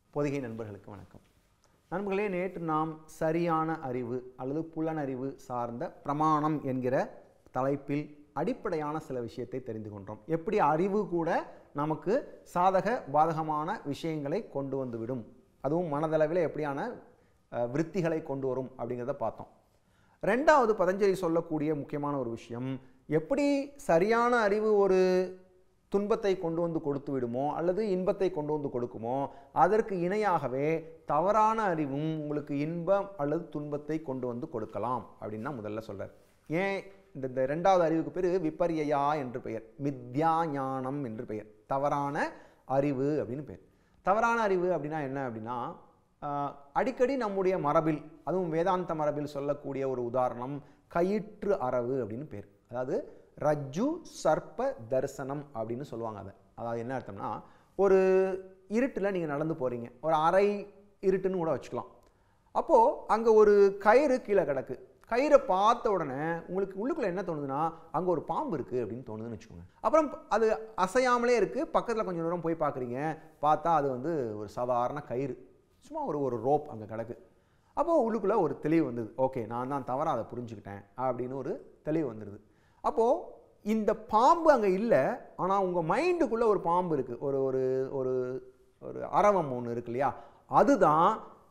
பொதிகை நண்பர்களுக்கு வணக்கம் நண்பர்களே நேற்று நாம் சரியான அறிவு அல்லது புலனறிவு சார்ந்த பிரமாணம் என்கிற தலைப்பில் அடிப்படையான சில விஷயத்தை தெரிந்து கொண்டோம் எப்படி அறிவு கூட நமக்கு சாதக பாதகமான விஷயங்களை கொண்டு வந்துவிடும் அதுவும் மனதளவில் எப்படியான அஹ், விருத்திகளை கொண்டு வரும் அப்படிங்கிறத பார்த்தோம் ரெண்டாவது பதஞ்சலி சொல்லக்கூடிய முக்கியமான ஒரு விஷயம் எப்படி சரியான அறிவு ஒரு துன்பத்தை கொண்டு வந்து கொடுத்து விடுமோ அல்லது இன்பத்தை கொண்டு வந்து கொடுக்குமோ அதற்கு இணையாகவே தவறான அறிவும் உங்களுக்கு இன்பம் அல்லது துன்பத்தை கொண்டு வந்து கொடுக்கலாம் அப்படின்னு தான் முதல்ல சொல்றார் ஏன் இந்த இந்த ரெண்டாவது அறிவுக்கு பேர் விபர்யா என்று பெயர் மித்யா ஞானம் என்று பெயர் தவறான அறிவு அப்படின்னு பெயர் தவறான அறிவு அப்படின்னா என்ன அப்படின்னா ஆஹ், அடிக்கடி நம்முடைய மரபில் அதுவும் வேதாந்த மரபில் சொல்லக்கூடிய ஒரு உதாரணம் கயிற்று அரவு அப்படின்னு பேர் அதாவது ரஜ்ஜு சர்ப்ப தரிசனம் அப்படின்னு சொல்லுவாங்க அதை அதாவது என்ன அர்த்தம்னா ஒரு இருட்டில் நீங்கள் நடந்து போகிறீங்க ஒரு அரை இருட்டுன்னு கூட வச்சுக்கலாம் அப்போது அங்கே ஒரு கயிறு கீழே கிடக்கு கயிறை பார்த்த உடனே உங்களுக்கு உள்ளுக்குள்ளே என்ன தோணுதுன்னா அங்கே ஒரு பாம்பு இருக்குது அப்படின்னு தோணுதுன்னு வச்சுக்கோங்க அப்புறம் அது அசையாமலே இருக்குது பக்கத்தில் கொஞ்சம் தூரம் போய் பார்க்குறீங்க பார்த்தா அது வந்து ஒரு சாதாரண கயிறு சும்மா ஒரு ஒரு ரோப் அங்கே கிடக்கு அப்போது உள்ளுக்குள்ளே ஒரு தெளிவு வந்தது ஓகே நான் தான் தவறாக அதை புரிஞ்சுக்கிட்டேன் அப்படின்னு ஒரு தெளிவு வந்துடுது அப்போது இந்த பாம்பு அங்கே இல்லை ஆனால் உங்கள் மைண்டுக்குள்ளே ஒரு பாம்பு இருக்குது ஒரு ஒரு ஒரு ஒரு அரவம் ஒன்று இருக்கு இல்லையா அதுதான்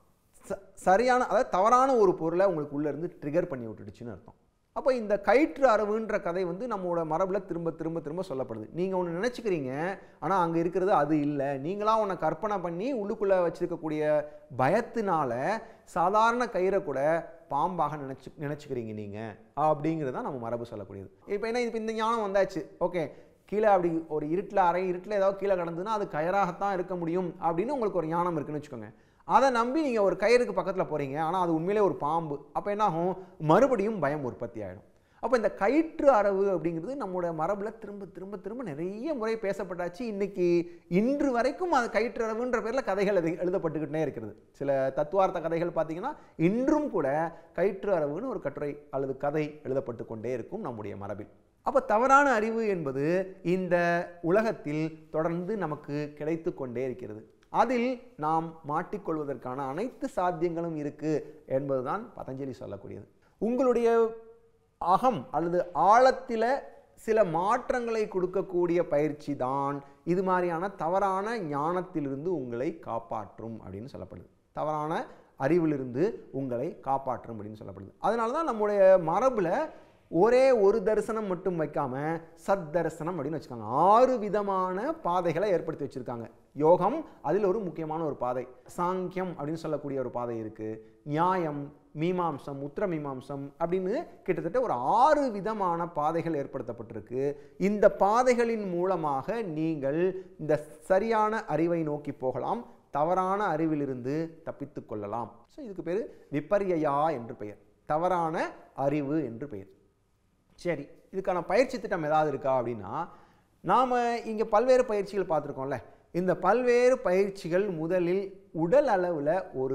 ச- சரியான அதாவது தவறான ஒரு பொருளை உங்களுக்கு உள்ள இருந்து ட்ரிகர் பண்ணி விட்டுடுச்சுன்னு அர்த்தம் அப்போ இந்த கயிற்று அரவுன்ற கதை வந்து நம்மளோட மரபில் திரும்ப திரும்ப திரும்ப சொல்லப்படுது நீங்கள் ஒன்று நினச்சிக்கிறீங்க ஆனால் அங்கே இருக்கிறது அது இல்லை நீங்களா ஒன்றை கற்பனை பண்ணி உள்ளுக்குள்ளே வச்சிருக்கக்கூடிய பயத்தினால சாதாரண கயிறை கூட பாம்பாக நினச்சி நினச்சிக்கிறீங்க நீங்கள் அப்படிங்கிறது தான் நம்ம மரபு சொல்லக்கூடியது இப்போ என்ன இப்போ இந்த ஞானம் வந்தாச்சு ஓகே கீழே அப்படி ஒரு இருட்டில் அரை இருட்டில் ஏதாவது கீழே கடந்ததுன்னா அது கயராகத்தான் இருக்க முடியும் அப்படின்னு உங்களுக்கு ஒரு ஞானம் இருக்குன்னு வச்சுக்கோங்க அதை நம்பி நீங்கள் ஒரு கயிறுக்கு பக்கத்தில் போகிறீங்க ஆனால் அது உண்மையிலே ஒரு பாம்பு அப்போ என்ன ஆகும் மறுபடியும் பயம் உற்பத்தி ஆகிடும் அப்போ இந்த கயிற்று அரவு அப்படிங்கிறது நம்மளோட மரபில் திரும்ப திரும்ப திரும்ப நிறைய முறை பேசப்பட்டாச்சு இன்னைக்கு இன்று வரைக்கும் அது கயிற்று அரவுன்ற பேரில் கதைகள் எழுதி எழுதப்பட்டுக்கிட்டே இருக்கிறது சில தத்துவார்த்த கதைகள் பார்த்தீங்கன்னா இன்றும் கூட கயிற்று அரவுன்னு ஒரு கட்டுரை அல்லது கதை எழுதப்பட்டு கொண்டே இருக்கும் நம்முடைய மரபில் அப்போ தவறான அறிவு என்பது இந்த உலகத்தில் தொடர்ந்து நமக்கு கிடைத்து கொண்டே இருக்கிறது அதில் நாம் மாட்டிக்கொள்வதற்கான அனைத்து சாத்தியங்களும் இருக்கு என்பதுதான் பதஞ்சலி சொல்லக்கூடியது உங்களுடைய அகம் அல்லது ஆழத்தில சில மாற்றங்களை கொடுக்கக்கூடிய பயிற்சி தான் இது மாதிரியான தவறான ஞானத்திலிருந்து உங்களை காப்பாற்றும் அப்படின்னு சொல்லப்படுது தவறான அறிவிலிருந்து உங்களை காப்பாற்றும் அப்படின்னு சொல்லப்படுது அதனால தான் நம்முடைய மரபில் ஒரே ஒரு தரிசனம் மட்டும் வைக்காம சத் தரிசனம் அப்படின்னு வச்சுக்காங்க ஆறு விதமான பாதைகளை ஏற்படுத்தி வச்சிருக்காங்க யோகம் அதில் ஒரு முக்கியமான ஒரு பாதை சாங்கியம் அப்படின்னு சொல்லக்கூடிய ஒரு பாதை இருக்கு நியாயம் மீமாம்சம் உத்தர மீமாம்சம் அப்படின்னு கிட்டத்தட்ட ஒரு ஆறு விதமான பாதைகள் ஏற்படுத்தப்பட்டிருக்கு இந்த பாதைகளின் மூலமாக நீங்கள் இந்த சரியான அறிவை நோக்கி போகலாம் தவறான அறிவிலிருந்து தப்பித்து கொள்ளலாம் ஸோ இதுக்கு பேர் விபர்யா என்று பெயர் தவறான அறிவு என்று பெயர் சரி இதுக்கான பயிற்சி திட்டம் ஏதாவது இருக்கா அப்படின்னா நாம் இங்கே பல்வேறு பயிற்சிகள் பார்த்துருக்கோம்ல இந்த பல்வேறு பயிற்சிகள் முதலில் உடல் அளவில் ஒரு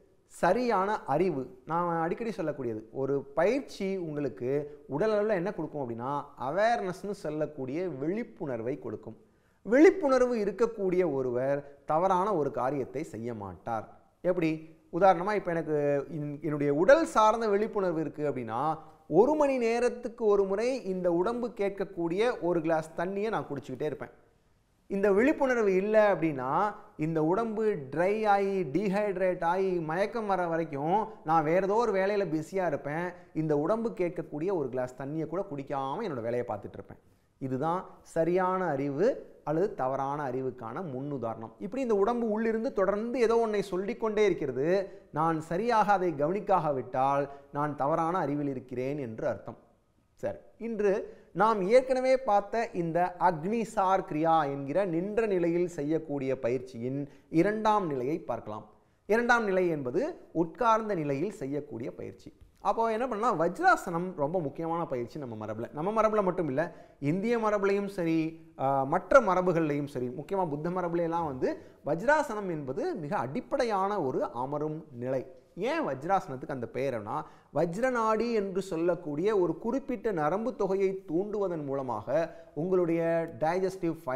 சரியான அறிவு நான் அடிக்கடி சொல்லக்கூடியது ஒரு பயிற்சி உங்களுக்கு உடல் அளவில் என்ன கொடுக்கும் அப்படின்னா அவேர்னஸ்னு சொல்லக்கூடிய விழிப்புணர்வை கொடுக்கும் விழிப்புணர்வு இருக்கக்கூடிய ஒருவர் தவறான ஒரு காரியத்தை செய்ய மாட்டார் எப்படி உதாரணமாக இப்போ எனக்கு இன்- என்னுடைய உடல் சார்ந்த விழிப்புணர்வு இருக்குது அப்படின்னா ஒரு மணி நேரத்துக்கு ஒரு முறை இந்த உடம்பு கேட்கக்கூடிய ஒரு கிளாஸ் தண்ணியை நான் குடிச்சிக்கிட்டே இருப்பேன் இந்த விழிப்புணர்வு இல்லை அப்படின்னா இந்த உடம்பு ட்ரை ஆகி டீஹைட்ரேட் ஆகி மயக்கம் வர வரைக்கும் நான் வேற ஏதோ ஒரு வேலையில் பிஸியாக இருப்பேன் இந்த உடம்பு கேட்கக்கூடிய ஒரு கிளாஸ் தண்ணியை கூட குடிக்காமல் என்னோட வேலையை பார்த்துட்டு இருப்பேன் இதுதான் சரியான அறிவு அல்லது தவறான அறிவுக்கான முன்னுதாரணம் இப்படி இந்த உடம்பு உள்ளிருந்து தொடர்ந்து ஏதோ ஒன்றை சொல்லிக்கொண்டே இருக்கிறது நான் சரியாக அதை கவனிக்காவிட்டால் நான் தவறான அறிவில் இருக்கிறேன் என்று அர்த்தம் சரி இன்று நாம் ஏற்கனவே பார்த்த இந்த அக்னிசார் கிரியா என்கிற நின்ற நிலையில் செய்யக்கூடிய பயிற்சியின் இரண்டாம் நிலையை பார்க்கலாம் இரண்டாம் நிலை என்பது உட்கார்ந்த நிலையில் செய்யக்கூடிய பயிற்சி அப்போ என்ன பண்ணலாம் வஜ்ராசனம் ரொம்ப முக்கியமான பயிற்சி நம்ம மரபில் நம்ம மரபில் மட்டும் இல்லை இந்திய மரபுலையும் சரி ஆஹ், மற்ற மரபுகள்லையும் சரி முக்கியமாக புத்த மரபுலையெல்லாம் வந்து வஜ்ராசனம் என்பது மிக அடிப்படையான ஒரு அமரும் நிலை ஏன் வஜ்ராசனத்துக்கு அந்த பெயர்னா வஜ்ரநாடி என்று சொல்லக்கூடிய ஒரு குறிப்பிட்ட நரம்பு தொகையை தூண்டுவதன் மூலமாக உங்களுடைய டைஜஸ்டிவ் ஃபயர்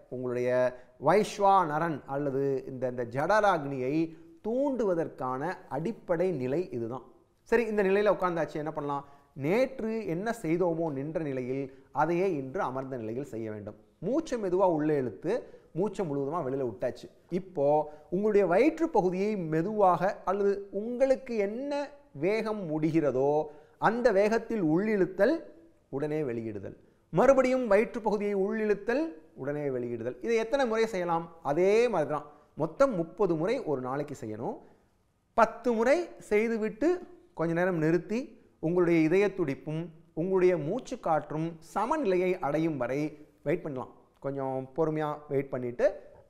உங்களுடைய வைஸ்வானரன் அல்லது இந்த இந்த ஜடராக்னியை தூண்டுவதற்கான அடிப்படை நிலை இதுதான் சரி இந்த நிலையில் உட்கார்ந்தாச்சு என்ன பண்ணலாம் நேற்று என்ன செய்தோமோ நின்ற நிலையில் அதையே இன்று அமர்ந்த நிலையில் செய்ய வேண்டும் மூச்சை மெதுவாக உள்ளே இழுத்து மூச்சை முழுவதுமாக வெளியில் விட்டாச்சு இப்போ உங்களுடைய வயிற்று பகுதியை மெதுவாக அல்லது உங்களுக்கு என்ன வேகம் முடிகிறதோ அந்த வேகத்தில் உள்ளிழுத்தல் உடனே வெளியிடுதல் மறுபடியும் வயிற்று பகுதியை உள்ளிழுத்தல் உடனே வெளியிடுதல் இதை எத்தனை முறை செய்யலாம் அதே மாதிரி தான் மொத்தம் முப்பது முறை ஒரு நாளைக்கு செய்யணும் பத்து முறை செய்துவிட்டு கொஞ்ச நேரம் நிறுத்தி உங்களுடைய இதய துடிப்பும் உங்களுடைய மூச்சு காற்றும் சமநிலையை அடையும் வரை வெயிட் பண்ணலாம் கொஞ்சம் பொறுமையாக வெயிட் பண்ணிவிட்டு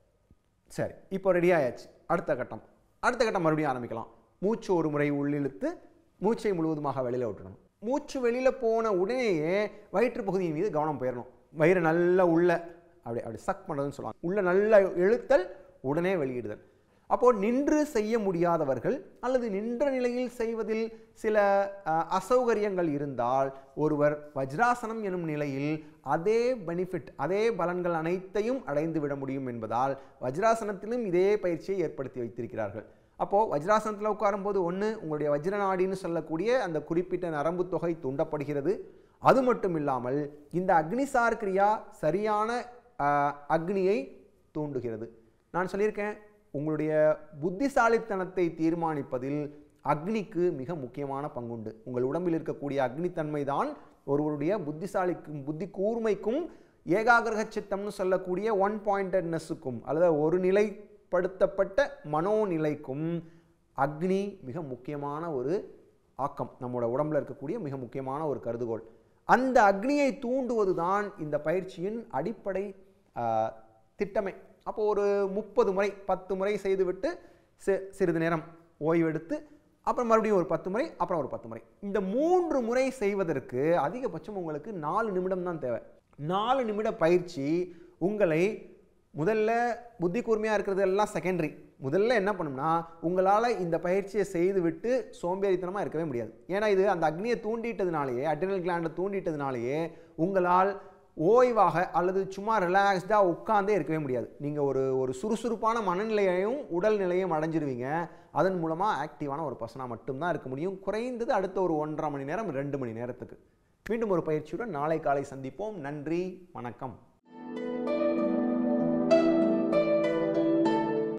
சரி இப்போ ரெடி ஆயாச்சு அடுத்த கட்டம் அடுத்த கட்டம் மறுபடியும் ஆரம்பிக்கலாம் மூச்சு ஒரு முறை உள்ளிழுத்து மூச்சை முழுவதுமாக வெளியில் விட்டணும் மூச்சு வெளியில் போன உடனேயே வயிற்று பகுதியின் மீது கவனம் போயிடணும் வயிறு நல்லா உள்ள அப்படி அப்படி சக் பண்ணுறதுன்னு சொல்லுவாங்க உள்ள நல்லா இழுத்தல் உடனே வெளியிடுதல் அப்போது நின்று செய்ய முடியாதவர்கள் அல்லது நின்ற நிலையில் செய்வதில் சில அஹ், அசௌகரியங்கள் இருந்தால் ஒருவர் வஜ்ராசனம் எனும் நிலையில் அதே பெனிஃபிட் அதே பலன்கள் அனைத்தையும் அடைந்து விட முடியும் என்பதால் வஜ்ராசனத்திலும் இதே பயிற்சியை ஏற்படுத்தி வைத்திருக்கிறார்கள் அப்போது வஜ்ராசனத்தில் உட்காரும்போது ஒன்று உங்களுடைய வஜ்ரநாடின்னு சொல்லக்கூடிய அந்த குறிப்பிட்ட நரம்பு தொகை தூண்டப்படுகிறது அது மட்டும் இல்லாமல் இந்த அக்னிசார் கிரியா சரியான அஹ், அக்னியை தூண்டுகிறது நான் சொல்லியிருக்கேன் உங்களுடைய புத்திசாலித்தனத்தை தீர்மானிப்பதில் அக்னிக்கு மிக முக்கியமான பங்குண்டு உங்கள் உடம்பில் இருக்கக்கூடிய அக்னித்தன்மை தான் ஒருவருடைய புத்திசாலிக்கும் புத்தி கூர்மைக்கும் ஏகாகிரக சித்தம்னு சொல்லக்கூடிய ஒன் பாயிண்டட்னஸுக்கும் அல்லது ஒரு நிலைப்படுத்தப்பட்ட மனோநிலைக்கும் அக்னி மிக முக்கியமான ஒரு ஆக்கம் நம்மளோட உடம்புல இருக்கக்கூடிய மிக முக்கியமான ஒரு கருதுகோள் அந்த அக்னியை தூண்டுவது தான் இந்த பயிற்சியின் அடிப்படை ஆஹ், திட்டமே அப்போ ஒரு முப்பது முறை பத்து முறை செய்துவிட்டு சி- சிறிது நேரம் ஓய்வெடுத்து அப்புறம் மறுபடியும் ஒரு பத்து முறை அப்புறம் ஒரு பத்து முறை இந்த மூன்று முறை செய்வதற்கு அதிகபட்சம் உங்களுக்கு நாலு நிமிடம் தான் தேவை நாலு நிமிட பயிற்சி உங்களை முதல்ல புத்தி கூர்மையாக இருக்கிறது எல்லாம் செகண்டரி முதல்ல என்ன பண்ணும்னா உங்களால் இந்த பயிற்சியை செய்துவிட்டு சோம்பேறித்தனமாக இருக்கவே முடியாது ஏன்னா இது அந்த அக்னியை தூண்டிட்டதுனாலேயே அட்ரினல் கிளாண்டை தூண்டிட்டதுனாலேயே உங்களால் ஓய்வாக அல்லது சும்மா ரிலாக்ஸ்டாக உட்கார்ந்தே இருக்கவே முடியாது நீங்கள் ஒரு ஒரு சுறுசுறுப்பான மனநிலையையும் உடல் நிலையும் அடைஞ்சிருவீங்க அதன் மூலமாக ஆக்டிவான ஒரு பர்சனாக மட்டும்தான் இருக்க முடியும் குறைந்தது அடுத்த ஒரு ஒன்றரை மணி நேரம் ரெண்டு மணி நேரத்துக்கு மீண்டும் ஒரு பயிற்சியுடன் நாளை காலை சந்திப்போம் நன்றி வணக்கம்